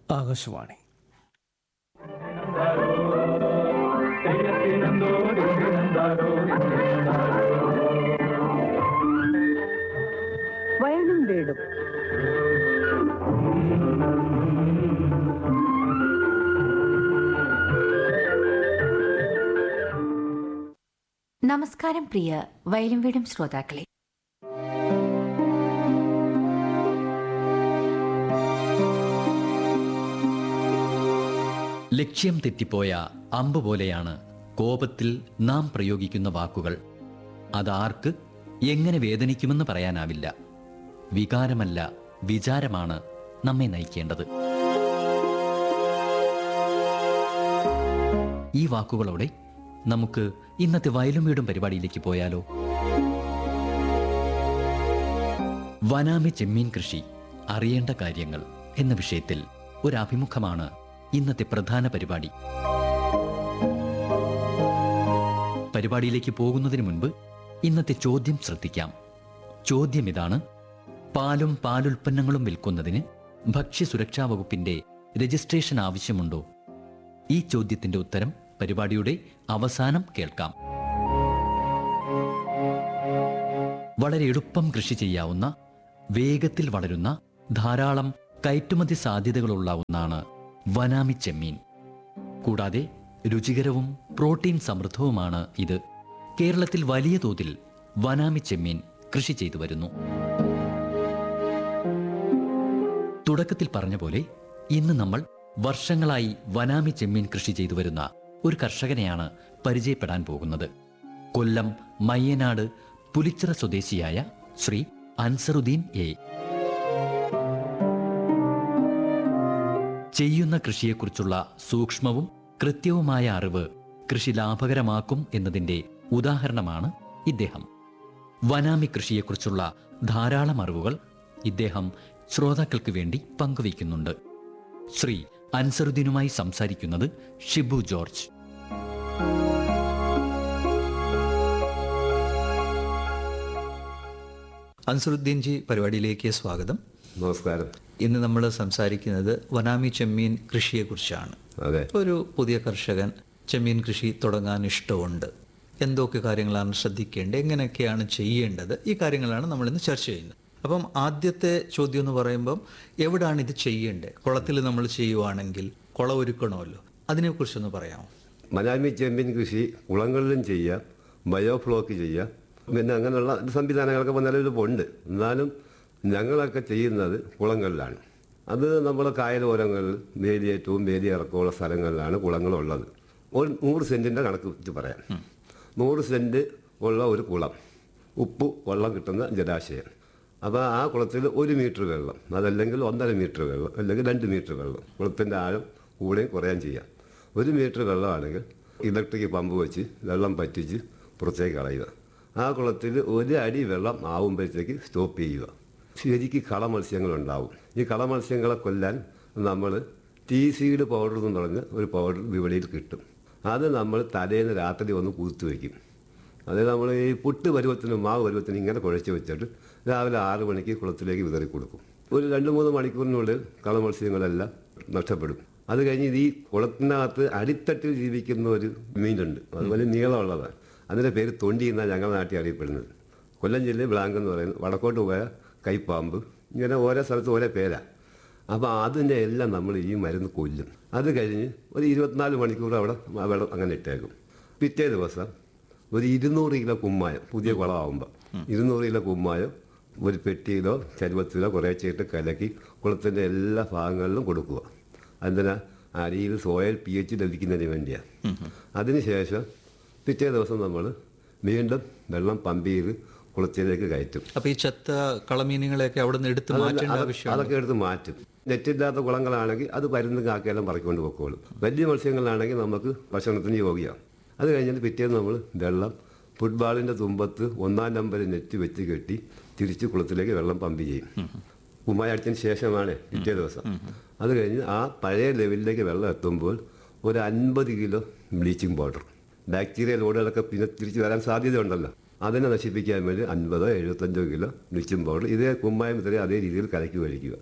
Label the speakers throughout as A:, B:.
A: ആകാശവാണി
B: വയലും വീടും
C: നമസ്കാരം പ്രിയ വയലും വീടും ശ്രോതാക്കളെ
D: ലക്ഷ്യം തെറ്റിപ്പോയ അമ്പ് പോലെയാണ് കോപത്തിൽ നാം പ്രയോഗിക്കുന്ന വാക്കുകൾ അതാർക്ക് എങ്ങനെ വേദനിക്കുമെന്ന് പറയാനാവില്ല വികാരമല്ല വിചാരമാണ് നമ്മെ നയിക്കേണ്ടത് ഈ വാക്കുകളോടെ നമുക്ക് ഇന്നത്തെ വയലും വീടും പരിപാടിയിലേക്ക് പോയാലോ വനാമി ചെമ്മീൻ കൃഷി അറിയേണ്ട കാര്യങ്ങൾ എന്ന വിഷയത്തിൽ ഒരു അഭിമുഖമാണ് ഇന്നത്തെ പ്രധാന പരിപാടി പരിപാടിയിലേക്ക് പോകുന്നതിന് മുൻപ് ഇന്നത്തെ ചോദ്യം ശ്രദ്ധിക്കാം ചോദ്യം ഇതാണ് പാലും പാലുൽപ്പന്നങ്ങളും വിൽക്കുന്നതിന് ഭക്ഷ്യസുരക്ഷാ വകുപ്പിന്റെ രജിസ്ട്രേഷൻ ആവശ്യമുണ്ടോ ഈ ചോദ്യത്തിന്റെ ഉത്തരം പരിപാടിയുടെ അവസാനം കേൾക്കാം വളരെ എളുപ്പം കൃഷി ചെയ്യാവുന്ന വേഗത്തിൽ വളരുന്ന ധാരാളം കയറ്റുമതി സാധ്യതകളുള്ള ഒന്നാണ് വനാമി ചെമ്മീൻ കൂടാതെ രുചികരവും പ്രോട്ടീൻ സമൃദ്ധവുമാണ് ഇത് കേരളത്തിൽ വലിയ തോതിൽ വനാമി ചെമ്മീൻ കൃഷി ചെയ്തു വരുന്നു തുടക്കത്തിൽ പറഞ്ഞ പോലെ ഇന്ന് നമ്മൾ വർഷങ്ങളായി വനാമി ചെമ്മീൻ കൃഷി ചെയ്തു വരുന്ന ഒരു കർഷകനെയാണ് പരിചയപ്പെടാൻ പോകുന്നത് കൊല്ലം മയ്യനാട് പുലിച്ചിറ സ്വദേശിയായ ശ്രീ അൻസറുദ്ദീൻ എ ചെയ്യുന്ന കൃഷിയെക്കുറിച്ചുള്ള സൂക്ഷ്മവും കൃത്യവുമായ അറിവ് കൃഷി ലാഭകരമാക്കും എന്നതിന്റെ ഉദാഹരണമാണ് ഇദ്ദേഹം വനാമി കൃഷിയെക്കുറിച്ചുള്ള ധാരാളം അറിവുകൾ ഇദ്ദേഹം ശ്രോതാക്കൾക്ക് വേണ്ടി പങ്കുവയ്ക്കുന്നുണ്ട് ശ്രീ അൻസറുദ്ദീനുമായി സംസാരിക്കുന്നത് ഷിബു ജോർജ്
E: അൻസറുദ്ദീൻ ജി പരിപാടിയിലേക്ക് സ്വാഗതം
F: നമസ്കാരം
E: ഇന്ന് നമ്മൾ സംസാരിക്കുന്നത് വനാമി ചെമ്മീൻ കൃഷിയെക്കുറിച്ചാണ്
F: അതെ
E: ഒരു പുതിയ കർഷകൻ ചെമ്മീൻ കൃഷി തുടങ്ങാൻ ഇഷ്ടമുണ്ട് എന്തൊക്കെ കാര്യങ്ങളാണ് ശ്രദ്ധിക്കേണ്ടത് എങ്ങനെയൊക്കെയാണ് ചെയ്യേണ്ടത് ഈ കാര്യങ്ങളാണ് നമ്മൾ ഇന്ന് ചർച്ച ചെയ്യുന്നത് അപ്പം ആദ്യത്തെ ചോദ്യം എന്ന് പറയുമ്പം എവിടാണ് ഇത് ചെയ്യേണ്ടത് കുളത്തിൽ നമ്മൾ ചെയ്യുവാണെങ്കിൽ കുളം ഒരുക്കണമല്ലോ അതിനെക്കുറിച്ചൊന്ന് പറയാമോ
F: മനാമി ചെമ്പിൻ കൃഷി കുളങ്ങളിലും ചെയ്യാം ബയോഫ്ലോക്ക് ചെയ്യാം പിന്നെ അങ്ങനെയുള്ള സംവിധാനങ്ങളൊക്കെ ഇപ്പോൾ നിലവിൽ ഉണ്ട് എന്നാലും ഞങ്ങളൊക്കെ ചെയ്യുന്നത് കുളങ്ങളിലാണ് അത് നമ്മൾ കായലോരങ്ങളിൽ വേലിയേറ്റവും വേലിയിറക്കമുള്ള സ്ഥലങ്ങളിലാണ് കുളങ്ങളുള്ളത് ഒരു നൂറ് സെൻറ്റിൻ്റെ കണക്ക് വെച്ച് പറയാം നൂറ് സെൻറ്റ് ഉള്ള ഒരു കുളം ഉപ്പ് വെള്ളം കിട്ടുന്ന ജലാശയം അപ്പോൾ ആ കുളത്തിൽ ഒരു മീറ്റർ വെള്ളം അതല്ലെങ്കിൽ ഒന്നര മീറ്റർ വെള്ളം അല്ലെങ്കിൽ രണ്ട് മീറ്റർ വെള്ളം കുളത്തിൻ്റെ ആഴം കൂടെയും കുറയാൻ ചെയ്യാം ഒരു മീറ്റർ വെള്ളമാണെങ്കിൽ ഇലക്ട്രിക് പമ്പ് വെച്ച് വെള്ളം പറ്റിച്ച് പുറത്തേക്ക് കളയുക ആ കുളത്തിൽ ഒരു അടി വെള്ളം ആവുമ്പോഴത്തേക്ക് സ്റ്റോപ്പ് ചെയ്യുക ശരിക്ക് കള മത്സ്യങ്ങളുണ്ടാവും ഈ കള മത്സ്യങ്ങളെ കൊല്ലാൻ നമ്മൾ ടീ സീഡ് പൗഡർ എന്ന് പറഞ്ഞ് ഒരു പൗഡർ വിപണിയിൽ കിട്ടും അത് നമ്മൾ തലേന്ന് രാത്രി ഒന്ന് കൂത്തു വയ്ക്കും അത് നമ്മൾ ഈ പുട്ട് പരുവത്തിനും മാവ് പരുവത്തിനും ഇങ്ങനെ കുഴച്ച് വെച്ചിട്ട് രാവിലെ ആറ് മണിക്ക് കുളത്തിലേക്ക് വിതറി കൊടുക്കും ഒരു രണ്ട് മൂന്ന് മണിക്കൂറിനുള്ളിൽ കള മത്സ്യങ്ങളെല്ലാം നഷ്ടപ്പെടും അത് കഴിഞ്ഞ് ഇത് ഈ കുളത്തിനകത്ത് അടിത്തട്ടിൽ ജീവിക്കുന്ന ഒരു മീനുണ്ട് അത് വലിയ നീളമുള്ളതാണ് അതിൻ്റെ പേര് തൊണ്ടി എന്നാണ് ഞങ്ങളുടെ നാട്ടിൽ അറിയപ്പെടുന്നത് കൊല്ലം ജില്ലയിൽ ബ്ലാങ്ക് എന്ന് പറയുന്നത് വടക്കോട്ട് പോയ കൈപ്പാമ്പ് ഇങ്ങനെ ഓരോ സ്ഥലത്ത് ഓരോ പേരാണ് അപ്പോൾ അതിൻ്റെ എല്ലാം നമ്മൾ ഈ മരുന്ന് കൊല്ലും അത് കഴിഞ്ഞ് ഒരു ഇരുപത്തിനാല് മണിക്കൂർ അവിടെ ആ വെള്ളം അങ്ങനെ ഇട്ടേക്കും പിറ്റേ ദിവസം ഒരു ഇരുന്നൂറ് കിലോ കുമ്മായം പുതിയ കുളമാകുമ്പോൾ ഇരുന്നൂറ് കിലോ കുമ്മായം ഒരു പെട്ടിയിലോ ചരുവത്തിലോ കുറേശ്ശായിട്ട് കലക്കി കുളത്തിൻ്റെ എല്ലാ ഭാഗങ്ങളിലും കൊടുക്കുക എന്തിനാ അരിയിൽ സോയിൽ പി എച്ച് ലഭിക്കുന്നതിന് വേണ്ടിയാണ് അതിനുശേഷം പിറ്റേ ദിവസം നമ്മൾ വീണ്ടും വെള്ളം പമ്പ് ചെയ്ത് കുളത്തിലേക്ക് കയറ്റും
E: അപ്പോൾ ഈ ചത്ത കളമീനുകളെയൊക്കെ അവിടെ നിന്ന് എടുത്ത് മാറ്റേണ്ട
F: അത്
E: ആവശ്യമാണ്
F: അതൊക്കെ എടുത്ത് മാറ്റും നെറ്റില്ലാത്ത കുളങ്ങളാണെങ്കിൽ അത് പരുന്ന് കാക്കയെല്ലാം പറിക്കൊണ്ട് പൊക്കോളും വലിയ മത്സ്യങ്ങളാണെങ്കിൽ നമുക്ക് ഭക്ഷണത്തിന് യോഗ്യമാണ് അത് കഴിഞ്ഞിട്ട് പിറ്റേന്ന് നമ്മൾ വെള്ളം ഫുട്ബോളിൻ്റെ തുമ്പത്ത് ഒന്നാം നമ്പർ നെറ്റ് വെച്ച് കെട്ടി തിരിച്ച് കുളത്തിലേക്ക് വെള്ളം പമ്പ് ചെയ്യും കുമ്മായ അടിച്ചതിന് ശേഷമാണ് പിറ്റേ ദിവസം അത് കഴിഞ്ഞ് ആ പഴയ ലെവലിലേക്ക് വെള്ളം എത്തുമ്പോൾ ഒരു അൻപത് കിലോ ബ്ലീച്ചിങ് പൗഡർ ബാക്ടീരിയ ലോഡുകളൊക്കെ പിന്നെ തിരിച്ചു വരാൻ സാധ്യതയുണ്ടല്ലോ അതിനെ നശിപ്പിക്കാൻ വേണ്ടി അൻപതോ എഴുപത്തഞ്ചോ കിലോ ബ്ലീച്ചിങ് പൗഡർ ഇതേ കുമ്മായം ഇത്രയും അതേ രീതിയിൽ കലക്കി കഴിക്കുക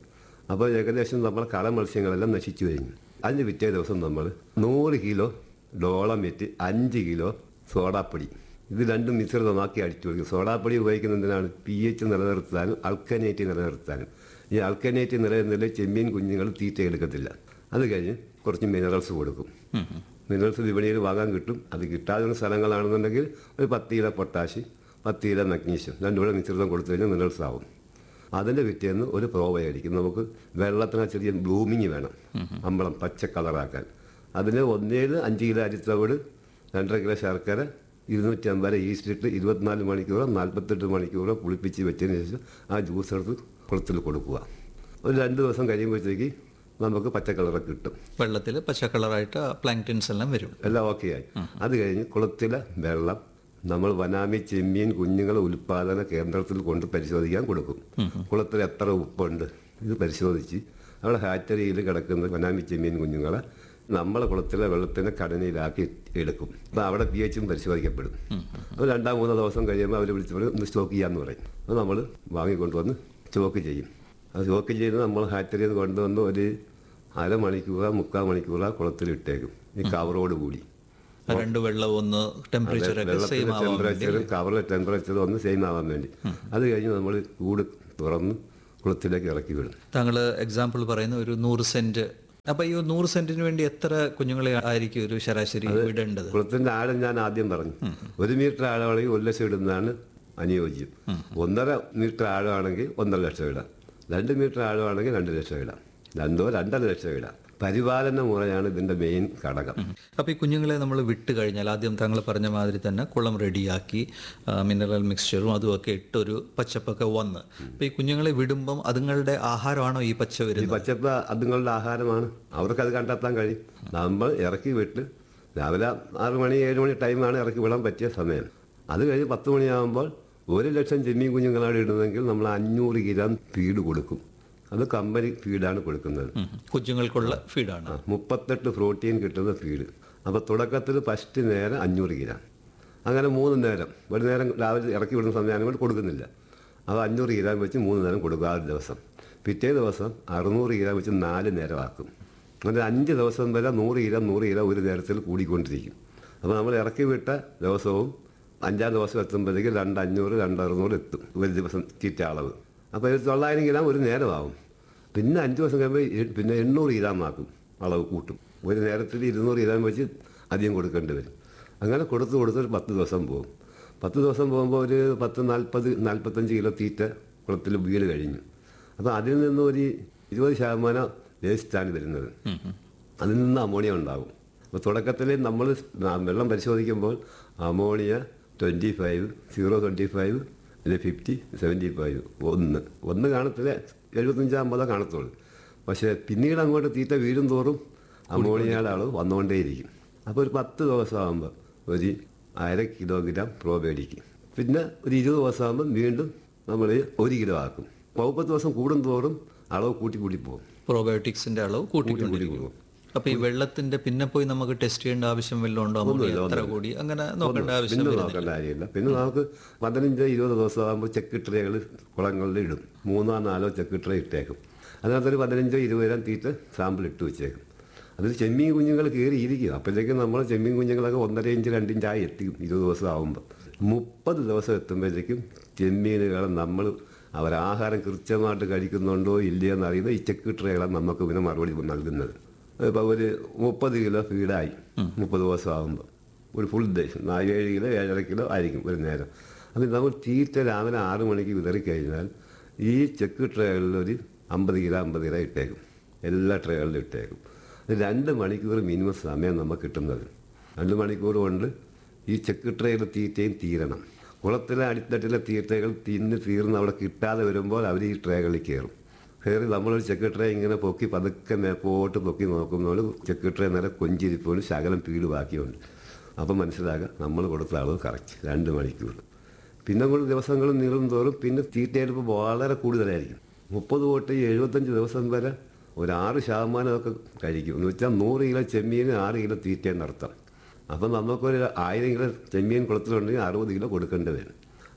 F: അപ്പോൾ ഏകദേശം നമ്മളെ കള മത്സ്യങ്ങളെല്ലാം നശിച്ചു കഴിഞ്ഞു അതിന് പിറ്റേ ദിവസം നമ്മൾ നൂറ് കിലോ ഡോളമിറ്റ് അഞ്ച് കിലോ സോഡാപ്പൊടി ഇത് രണ്ടും മിശ്രിതമാക്കി അടിച്ചു കൊടുക്കും സോഡാപ്പൊടി ഉപയോഗിക്കുന്നതിനാണ് പി എച്ച് നിലനിർത്താനും അൽക്കനേറ്റ് നിലനിർത്താനും ഈ അൽക്കനേറ്റ് നിലനിർത്തില്ല ചെമ്മീൻ കുഞ്ഞുങ്ങൾ തീറ്റ എടുക്കത്തില്ല അത് കഴിഞ്ഞ് കുറച്ച് മിനറൽസ് കൊടുക്കും മിനറൽസ് വിപണിയിൽ വാങ്ങാൻ കിട്ടും അത് കിട്ടാവുന്ന സ്ഥലങ്ങളാണെന്നുണ്ടെങ്കിൽ ഒരു പത്ത് കിലോ പൊട്ടാഷ് പത്ത് കിലോ മഗ്നീഷ്യം രണ്ടും കൂടെ മിശ്രിതം കൊടുത്തു കഴിഞ്ഞാൽ മിനറൽസ് ആവും അതിൻ്റെ പിറ്റേന്ന് ഒരു പ്രോബയോട്ടിക് നമുക്ക് വെള്ളത്തിന് ചെറിയ ബ്ലൂമിങ് വേണം അമ്പളം പച്ച കളറാക്കാൻ അതിന് ഒന്നേല് അഞ്ച് കിലോ അരിത്തവിട് രണ്ടര കിലോ ശർക്കര ഇരുന്നൂറ്റി അമ്പത് ഈസ്റ്റ് ഇട്ട് ഇരുപത്തിനാല് മണിക്കൂറോ നാൽപ്പത്തെട്ട് മണിക്കൂറോ പുളിപ്പിച്ച് വെച്ചതിന് ശേഷം ആ ജ്യൂസ് എടുത്ത് കുളത്തിൽ കൊടുക്കുക ഒരു രണ്ട് ദിവസം കഴിയുമ്പോഴത്തേക്ക് നമുക്ക് പച്ച കളറൊക്കെ കിട്ടും
E: വെള്ളത്തിൽ പച്ച കളറായിട്ട് പ്ലാങ്ക്ടിൻസ് എല്ലാം വരും
F: എല്ലാം ഓക്കെ ആയി അത് കഴിഞ്ഞ് കുളത്തിലെ വെള്ളം നമ്മൾ വനാമി ചെമ്മീൻ കുഞ്ഞുങ്ങളെ ഉൽപാദന കേന്ദ്രത്തിൽ കൊണ്ട് പരിശോധിക്കാൻ കൊടുക്കും കുളത്തിൽ എത്ര ഉപ്പുണ്ട് ഇത് പരിശോധിച്ച് അവിടെ ഹാറ്ററിയിൽ കിടക്കുന്ന വനാമി ചെമ്മീൻ കുഞ്ഞുങ്ങളെ നമ്മളെ കുളത്തിലെ വെള്ളത്തിനെ കടനയിലാക്കി എടുക്കും അപ്പോൾ അവിടെ പി എച്ചും പരിശോധിക്കപ്പെടും അപ്പോൾ രണ്ടാം മൂന്നോ ദിവസം കഴിയുമ്പോൾ അവർ വിളിച്ച് പറയും ഒന്ന് സ്റ്റോക്ക് ചെയ്യാമെന്ന് പറയും അപ്പോൾ നമ്മൾ വാങ്ങിക്കൊണ്ടുവന്ന് സ്റ്റോക്ക് ചെയ്യും അത് സ്റ്റോക്ക് ചെയ്ത് നമ്മൾ ഹാറ്ററിയിൽ നിന്ന് കൊണ്ടുവന്ന് ഒരു അരമണിക്കൂറോ മുക്കാൽ മണിക്കൂറോ കുളത്തിൽ ഇട്ടേക്കും ഈ കവറോട് കൂടി
E: ആ രണ്ട് വെള്ളം ഒന്ന് ടെമ്പറേച്ചർ ഒക്കെ സെയിം
F: വെള്ളത്തിന്റെ
E: ആവാൻ വേണ്ടി
F: ടെമ്പറേച്ചറും കവറിലെ ടെമ്പറേച്ചറും ഒന്ന് സെയിം ആവാൻ വേണ്ടി അത് കഴിഞ്ഞ് നമ്മൾ കൂട് തുറന്ന് കുളത്തിലേക്ക് ഇറക്കി വിടും
E: താങ്കൾ എക്സാമ്പിൾ പറയുന്ന ഒരു നൂറ് സെന്റ് അപ്പൊ ഈ നൂറ് സെന്റിന് വേണ്ടി എത്ര കുഞ്ഞുങ്ങളെ ആയിരിക്കും ഒരു ശരാശരി വിടേണ്ടത്
F: കുളത്തിന്റെ ആഴം ഞാൻ ആദ്യം പറഞ്ഞു ഒരു മീറ്റർ ആഴമാണെങ്കിൽ ഒരു ലക്ഷം ഇടുന്നതാണ് അനുയോജ്യം ഒന്നര മീറ്റർ ആഴമാണെങ്കിൽ ഒന്നര ലക്ഷം ഇടാം രണ്ട് മീറ്റർ ആഴമാണെങ്കിൽ രണ്ട് ലക്ഷം ഇടാം രണ്ടോ രണ്ടര ലക്ഷം ഇടാം പരിപാലന മുറയാണ് ഇതിന്റെ മെയിൻ ഘടകം
E: അപ്പോൾ ഈ കുഞ്ഞുങ്ങളെ നമ്മൾ വിട്ട് കഴിഞ്ഞാൽ ആദ്യം താങ്കൾ പറഞ്ഞ മാതിരി തന്നെ കുളം റെഡിയാക്കി മിനറൽ മിക്സ്ചറും അതുമൊക്കെ ഇട്ടൊരു പച്ചപ്പൊക്കെ വന്ന് അപ്പോൾ ഈ കുഞ്ഞുങ്ങളെ വിടുമ്പം അതുങ്ങളുടെ ആഹാരമാണോ ഈ പച്ച
F: ഈ
E: വരുന്നത്
F: പച്ചപ്പ് അതുങ്ങളുടെ ആഹാരമാണ് അവർക്ക് അത് കണ്ടെത്താൻ കഴിയും നമ്മൾ ഇറക്കി വിട്ട് രാവിലെ ആറ് മണി ഏഴ് മണി ടൈമാണ് ഇറക്കി വിടാൻ പറ്റിയ സമയം അത് കഴിഞ്ഞ് പത്ത് മണിയാകുമ്പോൾ ഒരു ലക്ഷം ചെമ്മീൻ കുഞ്ഞുങ്ങളാണ് ഇടുന്നതെങ്കിൽ നമ്മൾ അഞ്ഞൂറ് ഗ്രാം ഫീഡ് കൊടുക്കും അത് കമ്പനി ഫീഡാണ് കൊടുക്കുന്നത്
E: ഉം. കുഞ്ഞുങ്ങൾക്കുള്ള ഫീഡാണ്
F: ആ, മുപ്പത്തെട്ട് പ്രോട്ടീൻ കിട്ടുന്ന ഫീഡ് അപ്പോൾ തുടക്കത്തിൽ ഫസ്റ്റ് നേരം അഞ്ഞൂറ് ഗ്രാം അങ്ങനെ മൂന്ന് നേരം ഒരു നേരം രാവിലെ ഇറക്കി വിടുന്ന സമയം കൊണ്ട് കൊടുക്കുന്നില്ല അത് അഞ്ഞൂറ് ഗ്രാം വെച്ച് മൂന്ന് നേരം കൊടുക്കും ആ ഒരു ദിവസം പിറ്റേ ദിവസം അറുന്നൂറ് ഗ്രാം വെച്ച് നാല് നേരമാക്കും അങ്ങനെ അഞ്ച് ദിവസം വരെ നൂറ് ഗ്രാം നൂറ് ഗ്രാം ഒരു നേരത്തിൽ കൂടിക്കൊണ്ടിരിക്കും അപ്പോൾ നമ്മൾ ഇറക്കി വിട്ട ദിവസവും അഞ്ചാം ദിവസം എത്തുമ്പോഴത്തേക്ക് രണ്ട് അഞ്ഞൂറ് രണ്ട് അറുന്നൂറ് എത്തും ഒരു ദിവസം തീറ്റ അളവ് അപ്പോൾ ഇത് തൊള്ളായിരം ഗ്രാം ഒരു നേരമാവും പിന്നെ അഞ്ച് ദിവസം കഴിയുമ്പോൾ എ- പിന്നെ എണ്ണൂറ് ഗ്രാം ആക്കും അളവ് കൂട്ടും ഒരു നേരത്തിൽ ഇരുന്നൂറ് ഗ്രാം വെച്ച് അധികം കൊടുക്കേണ്ടി വരും അങ്ങനെ കൊടുത്ത് കൊടുത്ത് ഒരു പത്ത് ദിവസം പോകും പത്ത് ദിവസം പോകുമ്പോൾ ഒരു പത്ത് നാൽപ്പത് നാൽപ്പത്തഞ്ച് കിലോ തീറ്റ കുളത്തിൽ വീട് കഴിഞ്ഞു അപ്പോൾ അതിൽ നിന്ന് ഒരു ഇരുപത് ശതമാനം വേസ്റ്റാണ് വരുന്നത് അതിൽ നിന്ന് അമോണിയ ഉണ്ടാകും അപ്പോൾ തുടക്കത്തിൽ നമ്മൾ വെള്ളം പരിശോധിക്കുമ്പോൾ ammonia twenty five zero twenty five അല്ലെങ്കിൽ ഫിഫ്റ്റി സെവൻറ്റി ഫൈവ് ഒന്ന് ഒന്ന് കാണത്തില്ല എഴുപത്തഞ്ച് അമ്പതോ കാണത്തുള്ളൂ പക്ഷേ പിന്നീട് അങ്ങോട്ട് തീറ്റ വീഴും തോറും അമോണിയയുടെ അളവ് വന്നുകൊണ്ടേയിരിക്കും അപ്പോൾ ഒരു പത്ത് ദിവസമാകുമ്പോൾ ഒരു അര കിലോഗ്രാം പ്രോബേഡിക്ക് പിന്നെ ഒരു ഇരുപത് ദിവസമാകുമ്പോൾ വീണ്ടും നമ്മൾ ഒരു കിലോ ആക്കും മുപ്പത് ദിവസം കൂടും തോറും അളവ് കൂട്ടി കൂട്ടി പോകും
E: പ്രോബയോട്ടിക്സിന്റെ അളവ് കൂട്ടിക്കൊണ്ടിരിക്കും
F: പോകും.
E: അപ്പൊ ഈ വെള്ളത്തിന്റെ പിന്നെ പോയി നമുക്ക് ടെസ്റ്റ് ചെയ്യേണ്ട ആവശ്യം വല്ലതും ഉണ്ടോ അമോണിയ എത്ര കൂടി അങ്ങനെ നോക്കേണ്ട ആവശ്യം
F: പിന്നെ
E: വരുന്നില്ല
F: നോക്കേണ്ട കാര്യമില്ല പിന്നെ നമുക്ക് പതിനഞ്ച് ഇരുപത് ദിവസം ആകുമ്പോൾ ചെക്ക് ട്രേകൾ കുളങ്ങളിൽ ഇടും മൂന്നോ നാലോ ചെക്ക് ട്രേ ഇട്ടേക്കും അതിനകത്തൊരു പതിനഞ്ചോ ഇരുപതിനാം തീറ്റ സാമ്പിൾ ഇട്ട് വെച്ചേക്കും അതിൽ ചെമ്മീൻ കുഞ്ഞുങ്ങൾ കയറിയിരിക്കും അപ്പോഴത്തേക്കും നമ്മൾ ചെമ്മീൻ കുഞ്ഞുങ്ങളൊക്കെ ഒന്നര ഇഞ്ച് രണ്ട് ഇഞ്ചായി എത്തിക്കും ഇരുപത് ദിവസം ആകുമ്പോൾ മുപ്പത് ദിവസം എത്തുമ്പോഴത്തേക്കും ചെമ്മീനുകളെ നമ്മൾ അവർ ആഹാരം കൃത്യമായിട്ട് കഴിക്കുന്നുണ്ടോ ഇല്ലയോ എന്നറിയുന്ന ഈ ചെക്ക് ട്രേകളാണ് നമുക്ക് പിന്നെ മറുപടി നൽകുന്നത് ഇപ്പോൾ ഒരു മുപ്പത് കിലോ ഫീഡായി മുപ്പത് ദിവസം ആകുമ്പോൾ ഒരു ഫുൾ ഡേ നാല് ഏഴ് കിലോ ഏഴര കിലോ ആയിരിക്കും ഒരു നേരം അപ്പം നമ്മൾ തീറ്റ രാവിലെ ആറ് മണിക്ക് വിതറി കഴിഞ്ഞാൽ ഈ ചെക്ക് ട്രേകളിൽ ഒരു അമ്പത് കിലോ അമ്പത് കിലോ ഇട്ടേക്കും എല്ലാ ട്രേകളിലും ഇട്ടേക്കും അത് രണ്ട് മണിക്കൂർ മിനിമം സമയം നമുക്ക് കിട്ടുന്നത് രണ്ട് മണിക്കൂർ കൊണ്ട് ഈ ചെക്ക് ട്രേയിൽ തീറ്റയും തീരണം കുളത്തിലെ അടിത്തട്ടിലെ തീറ്റകൾ തിന്ന് തീർന്ന് അവിടെ കിട്ടാതെ വരുമ്പോൾ അവർ ഈ ട്രേകളിൽ കയറും കയറി നമ്മളൊരു ചെക്ക് ട്രേ ഇങ്ങനെ പൊക്കി പതുക്കെ മേപ്പോട്ട് പൊക്കി നോക്കുമ്പോൾ ചെക്ക് ട്രേ നേരെ കൊഞ്ചിരിപ്പോഴും ശകലം പീട് ബാക്കിയുണ്ട് അപ്പം മനസ്സിലാക്കുക നമ്മൾ കൊടുത്ത അളവ് കറക്റ്റ് രണ്ട് മണിക്കൂർ പിന്നെ അങ്ങോട്ട് ദിവസങ്ങൾ നീളും തോറും പിന്നെ തീറ്റയെടുപ്പ് വളരെ കൂടുതലായിരിക്കും മുപ്പത് തൊട്ട് എഴുപത്തഞ്ച് ദിവസം വരെ ഒരു ആറ് ശതമാനമൊക്കെ കഴിക്കും എന്ന് വെച്ചാൽ നൂറ് കിലോ ചെമ്മീന് ആറ് കിലോ തീറ്റയെന്ന് അർത്ഥം അപ്പം നമുക്കൊരു ആയിരം കിലോ ചെമ്മീൻ കുളത്തിലുണ്ടെങ്കിൽ അറുപത് കിലോ കൊടുക്കേണ്ടി വരും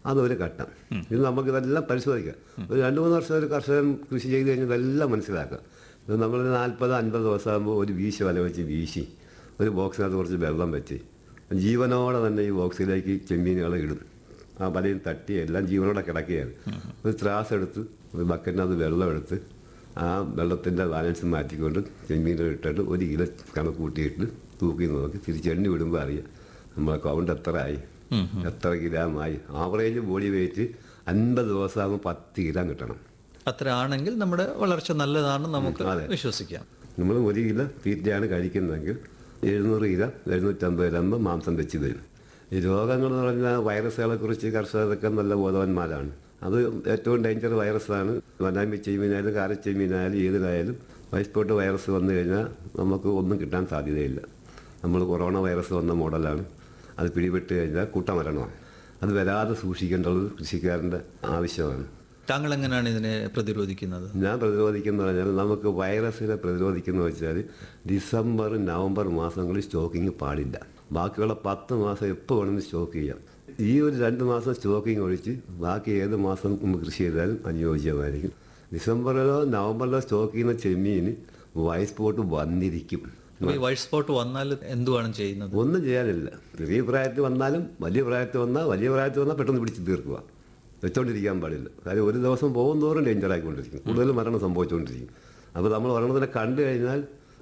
F: അതൊരു ഘട്ടം ഇത് നമുക്ക് ഇതെല്ലാം പരിശോധിക്കാം ഒരു രണ്ട് മൂന്ന് വർഷം ഒരു കർഷകൻ കൃഷി ചെയ്ത് കഴിഞ്ഞാൽ ഇതെല്ലാം മനസ്സിലാക്കാം ഇത് നമ്മൾ നാൽപ്പത് അൻപത് ദിവസമാകുമ്പോൾ ഒരു വീശി വല വെച്ച് വീശി ഒരു ബോക്സിനകത്ത് കുറച്ച് വെള്ളം വെച്ച് ജീവനോടെ തന്നെ ഈ ബോക്സിലേക്ക് ചെമ്മീനുകളെ ഇടും ആ വലയും തട്ടി എല്ലാം ജീവനോടെ കിടക്കുകയാണ് ഒരു ത്രാസ് എടുത്ത് ഒരു ബക്കറ്റിനകത്ത് വെള്ളം എടുത്ത് ആ വെള്ളത്തിൻ്റെ ബാലൻസ് മാറ്റിക്കൊണ്ട് ചെമ്മീനുകൾ ഇട്ടിട്ട് ഒരു കിലോ കണക്ക് കൂട്ടിയിട്ട് തൂക്കി നോക്കി തിരിച്ചെണ്ണി വിടുമ്പോൾ അറിയാം നമ്മളെ കൗണ്ട് എത്ര ആയി എത്ര ഗ്രാമായി ആവറേജ് ബോഡി വെയിറ്റ് അൻപത് ദിവസമാകുമ്പോൾ പത്ത് ഗ്രാം കിട്ടണം
E: അത്ര ആണെങ്കിൽ നമ്മുടെ വളർച്ച നല്ലതാണ് നമുക്ക്
F: അതെ.
E: വിശ്വസിക്കാം
F: നമ്മൾ ഒരു കിലോ തീറ്റയാണ് കഴിക്കുന്നതെങ്കിൽ എഴുന്നൂറ് കിലോ എഴുന്നൂറ്റമ്പത് ഗ്രാം മാംസം വെച്ച് തരും ഈ രോഗങ്ങൾ എന്ന് പറഞ്ഞാൽ വൈറസുകളെ കുറിച്ച് കർഷകരൊക്കെ നല്ല ബോധവാന്മാരാണ് അത് ഏറ്റവും ഡേഞ്ചർ വൈറസാണ് വനാമി ചെമ്മീനായാലും കാരച്ചെമ്മീനായാലും ഏതിനായാലും വൈസ്പോട്ട് വൈറസ് വന്നു കഴിഞ്ഞാൽ നമുക്ക് ഒന്നും കിട്ടാൻ സാധ്യതയില്ല നമ്മൾ കൊറോണ വൈറസ് വന്ന മോഡലാണ് അത് പിടിപെട്ട് കഴിഞ്ഞാൽ കൂട്ടമരണമാണ് അത് വരാതെ സൂക്ഷിക്കേണ്ടത് കൃഷിക്കാരൻ്റെ ആവശ്യമാണ്
E: താങ്കൾ എങ്ങനെയാണ് ഇതിനെ പ്രതിരോധിക്കുന്നത്
F: ഞാൻ പ്രതിരോധിക്കുന്ന പറഞ്ഞാൽ നമുക്ക് വൈറസിനെ പ്രതിരോധിക്കുന്ന വെച്ചാൽ ഡിസംബർ നവംബർ മാസങ്ങളിൽ സ്റ്റോക്കിങ് പാടില്ല ബാക്കിയുള്ള പത്ത് മാസം എപ്പോൾ വേണമെങ്കിലും സ്റ്റോക്ക് ചെയ്യാം ഈ ഒരു രണ്ട് മാസം സ്റ്റോക്കിങ് ഒഴിച്ച് ബാക്കി ഏത് മാസം നമുക്ക് കൃഷി ചെയ്താലും അനുയോജ്യമായിരിക്കും ഡിസംബറിലോ നവംബറിലോ സ്റ്റോക്ക് ചെയ്യുന്ന ചെമ്മീന് വൈസ് പോട്ട് വന്നിരിക്കും
E: അപ്പൊ ഈ വൈറ്റ് സ്പോട്ട് വന്നാൽ എന്തുവാണ് ചെയ്യുന്നത്
F: ഒന്നും ചെയ്യാനില്ല ചെറിയ പ്രായത്തിൽ വന്നാലും വലിയ പ്രായത്തിൽ വന്നാൽ വലിയ പ്രായത്തിൽ വന്നാൽ പെട്ടെന്ന് പിടിച്ച് തീർക്കുക വെച്ചോണ്ടിരിക്കാൻ പാടില്ല കാര്യം ഒരു ദിവസം പോകും തോറും ഡേഞ്ചർ ആയിക്കൊണ്ടിരിക്കും കൂടുതൽ മരണം സംഭവിച്ചുകൊണ്ടിരിക്കും അപ്പോൾ നമ്മൾ ഒരെണ്ണത്തിനെ കണ്ടു കഴിഞ്ഞാൽ